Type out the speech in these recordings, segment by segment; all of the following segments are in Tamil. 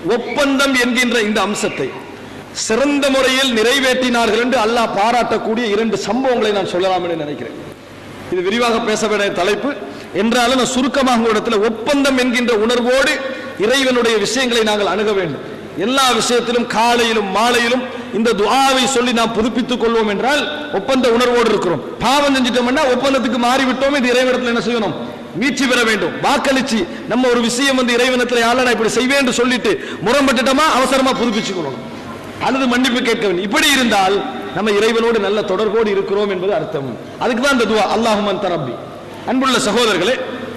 ஒப்பந்தம் என்கின்ற இந்த அம்சத்தை சிறந்த முறையில் நிறைவேற்றினார்கள் என்று அல்லாஹ் பாராட்டக்கூடிய இரண்டு சம்பவங்களை நான் சொல்லலாம் என்று நினைக்கிறேன் இது விரிவாக பேச வேண்டிய தலைப்பு என்றாலும் நான் சுருக்கமாக ஒரு இடத்துல ஒப்பந்தம் என்கின்ற உணர்வோடு இறைவனுடைய விஷயங்களை நாங்கள் அணுக வேண்டும் எல்லா விஷயத்திலும் காலையிலும் மாலையிலும் இந்த துஆவை சொல்லி நாம் புதுப்பித்துக் கொள்வோம் என்றால் ஒப்பந்த உணர்வோடு இருக்கிறோம் பாவம் செஞ்சிட்டோம்னா ஒப்பந்தத்துக்கு மாறிவிட்டோம் இது இறைவனத்தில் என்ன செய்யணும் மீட்சி பெற வேண்டும் வாக்களிச்சு நம்ம ஒரு விஷயம் வந்து இறைவனத்தில் யாழ இப்படி செய்வேன் என்று சொல்லிட்டு முரம்பட்டுட்டோமா அவசரமா புதுப்பிச்சுக் கொள்ளணும் அல்லது மன்னிப்பு கேட்க வேண்டும் இப்படி இருந்தால் நம்ம இறைவனோடு நல்ல தொடர்போடு இருக்கிறோம் என்பது அர்த்தம் அதுக்கு தான் இந்த துவா அல்லாஹுமன் தரப்பி அன்புள்ள சகோதரர்களே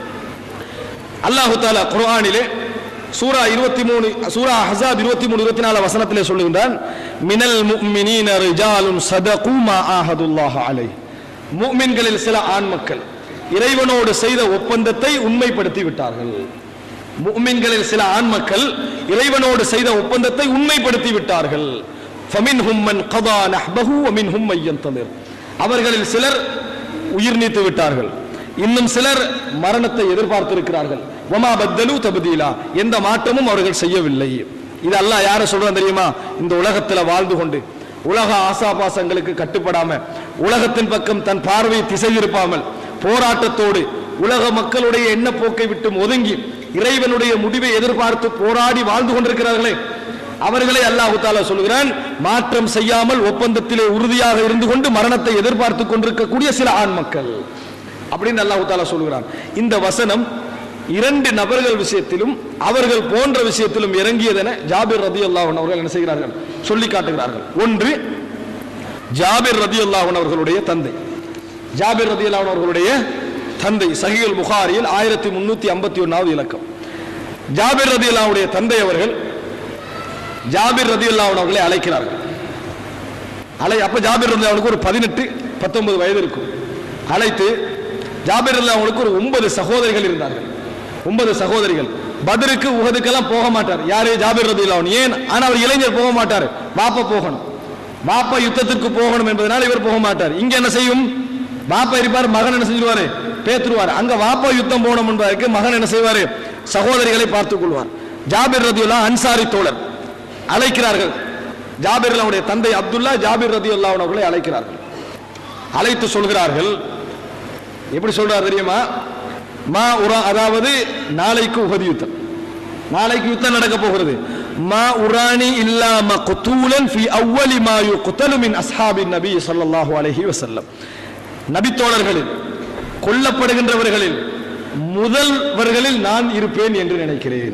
அல்லாஹு தாலா குர்ஆனிலே சூரா இருபத்தி மூணு சூரா ஹசாப் இருபத்தி மூணு இருபத்தி நாலு வசனத்திலே சொல்லுகின்றான் மினல் முஃமினீன ரிஜாலுன் சதகு மா ஆஹதுல்லாஹ அலை முஃமின்களில் சில ஆண் மக்கள் இறைவனோடு செய்த ஒப்பந்தத்தை உண்மைப்படுத்தி விட்டார்கள் முஃமின்களில் சில ஆண் மக்கள் இறைவனோடு செய்த ஒப்பந்தத்தை உண்மைப்படுத்தி விட்டார்கள் ஃபமின்ஹும் மன் கதா நஹ்பஹு வமின்ஹும் மை யந்தமிர் அவர்களில் சிலர் உயிர் நீத்து விட்டார்கள் இன்னும் சிலர் மரணத்தை எதிர்பார்த்திருக்கிறார்கள் வமா பத்தலு தபதீலா எந்த மாற்றமும் அவர்கள் செய்யவில்லை இது அல்லாஹ் யார சொல்றான் தெரியுமா இந்த உலகத்துல வாழ்ந்து கொண்டு உலக ஆசாபாசங்களுக்கு கட்டுப்படாம உலகத்தின் பக்கம் தன் பார்வையை திசை திருப்பாமல் போராட்டத்தோடு உலக மக்களுடைய எண்ண போக்கை விட்டு ஒதுங்கி இறைவனுடைய முடிவை எதிர்பார்த்து போராடி வாழ்ந்து கொண்டிருக்கிறார்களே அவர்களை அல்லாஹு தாலா சொல்கிறான் மாற்றம் செய்யாமல் ஒப்பந்தத்திலே உறுதியாக இருந்து கொண்டு மரணத்தை எதிர்பார்த்து கொண்டிருக்கக்கூடிய சில ஆண் மக்கள் அப்படின்னு அல்லாஹு தாலா சொல்கிறான் இந்த வசனம் இரண்டு நபர்கள் விஷயத்திலும் அவர்கள் போன்ற விஷயத்திலும் இறங்கியதென ஜாபிர் ரதி அல்லாஹன் அவர்கள் என்ன செய்கிறார்கள் சொல்லி காட்டுகிறார்கள் ஒன்று ஜாபிர் ரதி அல்லாஹன் அவர்களுடைய தந்தை ஜாபிர் ரதி அல்லாஹன் அவர்களுடைய தந்தை சஹீல் புகாரியில் ஆயிரத்தி முன்னூத்தி ஐம்பத்தி ஒன்னாவது இலக்கம் ஜாபிர் ரதி அல்லாவுடைய தந்தை அவர்கள் ஜாபிர் ரதி அவர்களை அழைக்கிறார்கள் அலை அப்ப ஜாபிர் ரதி அவனுக்கு ஒரு பதினெட்டு பத்தொன்பது வயது இருக்கும் அழைத்து ஜாபிர் ரதி அவனுக்கு ஒரு ஒன்பது சகோதரிகள் இருந்தார்கள் ஒன்பது சகோதரிகள் பதருக்கு உகதுக்கெல்லாம் போக மாட்டார் யாரு ஜாபிர் ரதி ஏன் ஆனா அவர் இளைஞர் போக மாட்டார் வாப்ப போகணும் வாப்பா யுத்தத்திற்கு போகணும் என்பதனால் இவர் போக மாட்டார் இங்க என்ன செய்யும் வாப்பா இருப்பார் மகன் என்ன செஞ்சிருவாரு பேத்துருவார் அங்க வாப்பா யுத்தம் போகணும் என்பதற்கு மகன் என்ன செய்வாரு சகோதரிகளை பார்த்துக் கொள்வார் ஜாபிர் ரதியுல்லா அன்சாரி தோழர் அழைக்கிறார்கள் ஜாபிர் அவருடைய தந்தை அப்துல்லா ஜாபிர் ரதி அவர்களை அழைக்கிறார்கள் அழைத்து சொல்கிறார்கள் எப்படி சொல்றார் தெரியுமா மா உரா அதாவது நாளைக்கு உகதி யுத்தம் நாளைக்கு யுத்தம் நடக்க போகிறது மா உரானி இல்லா மக்தூலன் ஃபி அவ்வலி மா யுக்தலு மின் அஸ்ஹாபின் நபி ஸல்லல்லாஹு அலைஹி வஸல்லம் நபி தோழர்களில் கொல்லப்படுகின்றவர்களில் முதல்வர்களில் நான் இருப்பேன் என்று நினைக்கிறேன்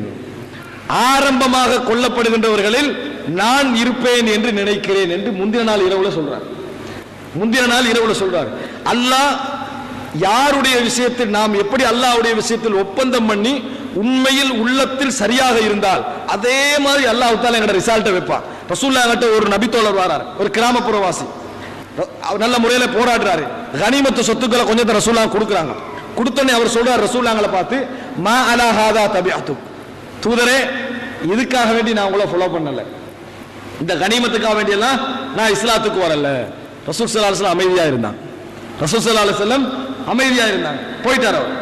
ஆரம்பமாக கொல்லப்படுகின்றவர்களில் நான் இருப்பேன் என்று நினைக்கிறேன் என்று முந்தின நாள் இரவுல சொல்றார் முந்தின நாள் இரவுல சொல்றார் அல்லாஹ் யாருடைய விஷயத்தில் நாம் எப்படி அல்லாஹ்வுடைய விஷயத்தில் ஒப்பந்தம் பண்ணி உண்மையில் உள்ளத்தில் சரியாக இருந்தால் அதே மாதிரி அல்லாஹ் தால எங்கட ரிசல்ட்டை வைப்பான் ரசூல்லா கிட்ட ஒரு நபித்தோழர் வரார் ஒரு கிராமப்புறவாசி அவர் நல்ல முறையில போராடுறாரு கனிமத்து சொத்துக்களை கொஞ்சத்தை ரசூல்லா கொடுக்குறாங்க கொடுத்தோன்னே அவர் சொல்றார் ரசூல்லாங்களை பார்த்து மா அலா ஹாதா தபிஅத்து தூதரே இதுக்காக வேண்டி நான் உங்களை ஃபாலோ பண்ணல இந்த கனிமத்துக்காக வேண்டியெல்லாம் நான் இஸ்லாத்துக்கு வரல ரசூல் சல்லா அலுவலம் அமைதியா இருந்தான் ரசூல் சல்லா அலுவலம் அமைதியா இருந்தாங்க போயிட்டார் அவர்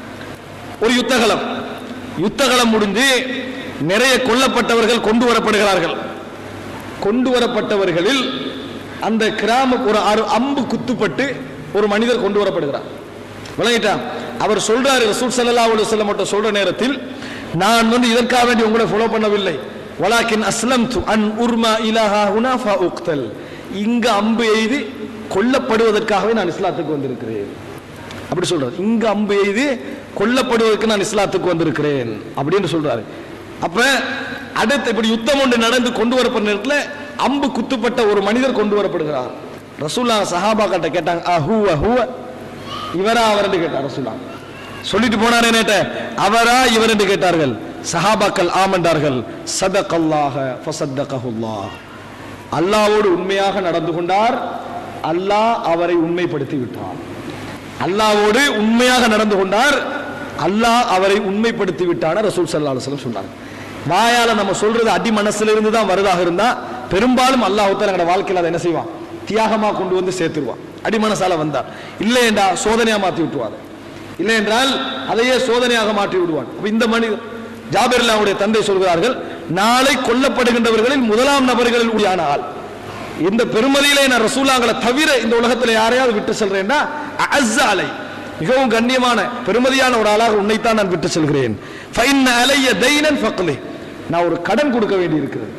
ஒரு யுத்தகலம் யுத்தகலம் முடிஞ்சு நிறைய கொல்லப்பட்டவர்கள் கொண்டு வரப்படுகிறார்கள் கொண்டு வரப்பட்டவர்களில் அந்த கிராம ஒரு அறு அம்பு குத்துப்பட்டு ஒரு மனிதர் கொண்டு வரப்படுகிறார் விளங்கிட்டான் அவர் சொல்றாரு ரசூல் ஸல்லல்லாஹு அலைஹி வஸல்லம் மட்டும் சொல்ற நேரத்தில் நான் வந்து இதற்காக வேண்டி உங்களை ஃபாலோ பண்ணவில்லை வலாக்கின் அஸ்லம் அன் உர்மா இலாஹா ஹுனா ஃபா உக்தல் இங்க அம்பு எய்து கொல்லப்படுவதற்காகவே நான் இஸ்லாத்துக்கு வந்திருக்கிறேன் அப்படி சொல்றாரு இங்க அம்பு எய்து கொல்லப்படுவதற்கு நான் இஸ்லாத்துக்கு வந்திருக்கிறேன் அப்படின்னு சொல்றாரு அப்ப அடுத்து இப்படி யுத்தம் ஒன்று நடந்து கொண்டு வரப்பட்ட நேரத்தில் அம்பு குத்துப்பட்ட ஒரு மனிதர் கொண்டு வரப்படுகிறார் ரசூல்லா சஹாபா கிட்ட கேட்டாங்க அஹுவ ஹுவ இவரா அவர் என்று கேட்டார் ரசூல்லா சொல்லிட்டு போனார் என்னட்ட அவரா இவர் என்று கேட்டார்கள் சஹாபாக்கள் ஆமண்டார்கள் சதகல்லாஹ ஃபசத்தகஹுல்லாஹ் அல்லாஹ்வோடு உண்மையாக நடந்து கொண்டார் அல்லாஹ் அவரை உண்மைப்படுத்தி விட்டார் அல்லாஹ்வோடு உண்மையாக நடந்து கொண்டார் அல்லாஹ் அவரை உண்மைப்படுத்தி விட்டான ரசூல் ஸல்லல்லாஹு அலைஹி வஸல்லம் சொன்னார் வாயால நம்ம சொல்றது அடி மனசுல இருந்து தான் வருதாக இருந்தா பெரும்பாலும் அல்லாஹ் தஆலா எங்களோட வாழ்க்கையில அதை என்ன செய்வான் தியாகமா கொண்டு வந்து சேர்த்துருவான் அடி மனசால வந்தா இல்லை என்றா சோதனையா மாத்தி விட்டுவார் இல்லை என்றால் அதையே சோதனையாக மாற்றி விடுவான் அப்ப இந்த மனிதர் ஜாபிர்லாவுடைய தந்தை சொல்கிறார்கள் நாளை கொல்லப்படுகின்றவர்களில் முதலாம் நபர்களில் உரியான ஆள் இந்த பெருமதியிலே நான் ரசூலாங்களை தவிர இந்த உலகத்தில் யாரையாவது விட்டு செல்றேன்னா அஸ்ஸாலை மிகவும் கண்ணியமான பெருமதியான ஒரு ஆளாக உன்னைத்தான் நான் விட்டு செல்கிறேன் ஃபைன் அலைய தைனன் ஃபக்லி நான் ஒரு கடன் கொடுக்க வேண்டி இருக்கிறது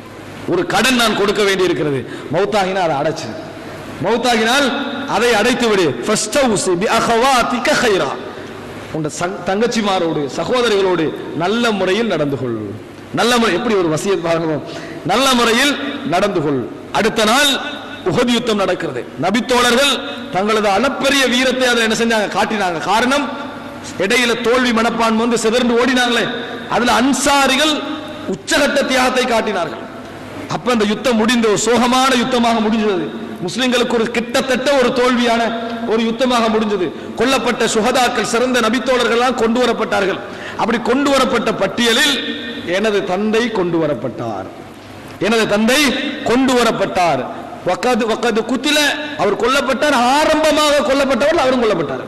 ஒரு கடன் நான் கொடுக்க வேண்டி இருக்கிறது மௌத்தாகினா அதை அடைச்சு மௌத்தாகினால் அதை அடைத்து விடு ஃபஸ்டவுசி பி அகவாதிக கைரா உன் தங்கச்சிமாரோடு சகோதரிகளோடு நல்ல முறையில் நடந்து கொள் நல்ல முறை எப்படி ஒரு வசியத் பாருங்க நல்ல முறையில் நடந்து கொள் அடுத்த நாள் உகது யுத்தம் நடக்கிறது நபித்தோழர்கள் தங்களது அளப்பரிய வீரத்தை அதில் என்ன செஞ்சாங்க காட்டினாங்க காரணம் இடையில தோல்வி மனப்பான்மை வந்து சிதறந்து ஓடினாங்களே அதுல அன்சாரிகள் உச்சகட்ட தியாகத்தை காட்டினார்கள் அப்ப அந்த யுத்தம் முடிந்த ஒரு சோகமான யுத்தமாக முடிஞ்சது முஸ்லிம்களுக்கு ஒரு கிட்டத்தட்ட ஒரு தோல்வியான ஒரு யுத்தமாக முடிஞ்சது கொல்லப்பட்ட சுகதாக்கள் சிறந்த நபித்தோழர்கள் எல்லாம் கொண்டு வரப்பட்டார்கள் அப்படி கொண்டு வரப்பட்ட பட்டியலில் எனது தந்தை கொண்டு வரப்பட்டார் எனது தந்தை கொண்டு வரப்பட்டார் வக்கது வக்கது குத்தில அவர் கொல்லப்பட்டார் ஆரம்பமாக கொல்லப்பட்டவர் அவரும் கொல்லப்பட்டார்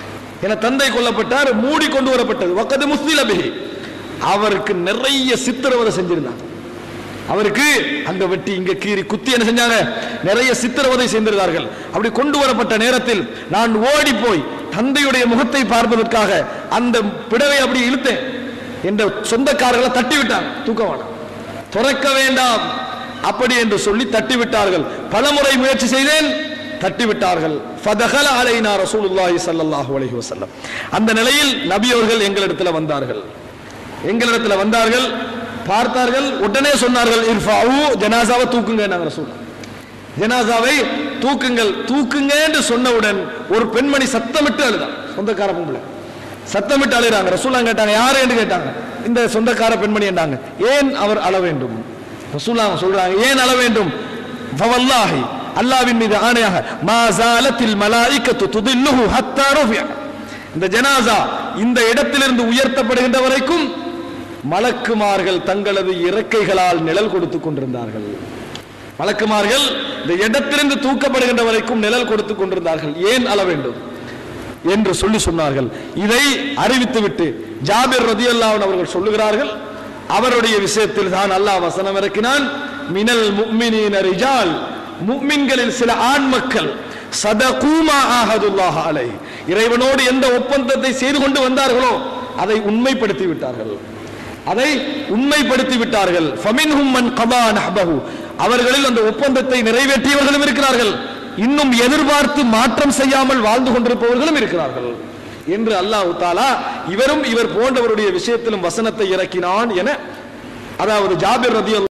என தந்தை கொல்லப்பட்டார் மூடி கொண்டு வரப்பட்டது வக்கது முஸ்லில பிஹி அவருக்கு நிறைய சித்திரவதை செஞ்சிருந்தாங்க அவருக்கு அங்க வெட்டி இங்க கீறி குத்தி என்ன செஞ்சாங்க நிறைய சித்திரவதை செய்திருந்தார்கள் அப்படி கொண்டு வரப்பட்ட நேரத்தில் நான் ஓடி போய் தந்தையுடைய முகத்தை பார்ப்பதற்காக அந்த பிடவை அப்படி இழுத்தேன் என்ற சொந்தக்காரர்களை தட்டி விட்டாங்க தூக்க வேண்டாம் துறக்க வேண்டாம் அப்படி என்று சொல்லி தட்டி விட்டார்கள் பலமுறை முயற்சி செய்தேன் தட்டி விட்டார்கள் ஃபதகல அலைனா ரசூலுல்லாஹி ஸல்லல்லாஹு அலைஹி வஸல்லம் அந்த நிலையில் நபி அவர்கள் எங்களிடத்தில் வந்தார்கள் எங்களிடத்தில் வந்தார்கள் பார்த்தார்கள் உடனே சொன்னார்கள் இர்ஃபாவு ஜனாசாவை தூக்குங்க நாங்க ரசூல் ஜனாசாவை தூக்குங்கள் தூக்குங்க என்று சொன்னவுடன் ஒரு பெண்மணி சத்தமிட்டு அழுதாள் சொந்தக்கார பொம்பளை சத்தமிட்டு அழுகிறாங்க ரசூலா கேட்டாங்க யாரு என்று கேட்டாங்க இந்த சொந்தக்கார பெண்மணி என்றாங்க ஏன் அவர் அழ வேண்டும் ரசூலா சொல்றாங்க ஏன் அழ வேண்டும் ஃபவல்லாஹி அல்லாவின் மீது ஆணையாக மா ஜாலத்தில் மலாயிக்கத்து துதில்லுஹு ஹத்தா ருஃபிய இந்த ஜனாசா இந்த இடத்திலிருந்து உயர்த்தப்படுகின்ற வரைக்கும் மலக்குமார்கள் தங்களது இறக்கைகளால் நிழல் கொடுத்துக் கொண்டிருந்தார்கள் மலக்குமார்கள் இந்த இடத்திலிருந்து தூக்கப்படுகின்ற வரைக்கும் நிழல் கொடுத்துக் கொண்டிருந்தார்கள் ஏன் அள வேண்டும் என்று சொல்லி சொன்னார்கள் இதை அறிவித்துவிட்டு ஜாபிர் ரதியல்லாஹு அவர்கள் சொல்லுகிறார்கள் அவருடைய விஷயத்தில் தான் அல்லாஹ் வசனம் இறக்கினான் மினல் முஃமினீன ரிஜால் முஃமின்களில் சில ஆண் மக்கள் சதகூமா ஆஹதுல்லாஹ் அலை இறைவனோடு எந்த ஒப்பந்தத்தை செய்து கொண்டு வந்தார்களோ அதை உண்மைப்படுத்தி விட்டார்கள் அதை உண்மைப்படுத்தி விட்டார்கள் ஃபமின்ஹும் மன் கதா நஹ்பஹு அவர்களில் அந்த ஒப்பந்தத்தை நிறைவேற்றியவர்களும் இருக்கிறார்கள் இன்னும் எதிர்பார்த்து மாற்றம் செய்யாமல் வாழ்ந்து கொண்டிருப்பவர்களும் இருக்கிறார்கள் என்று அல்லாஹ் தாலா இவரும் இவர் போன்றவருடைய விஷயத்திலும் வசனத்தை இறக்கினான் என அதாவது ஜாபிர் ரதி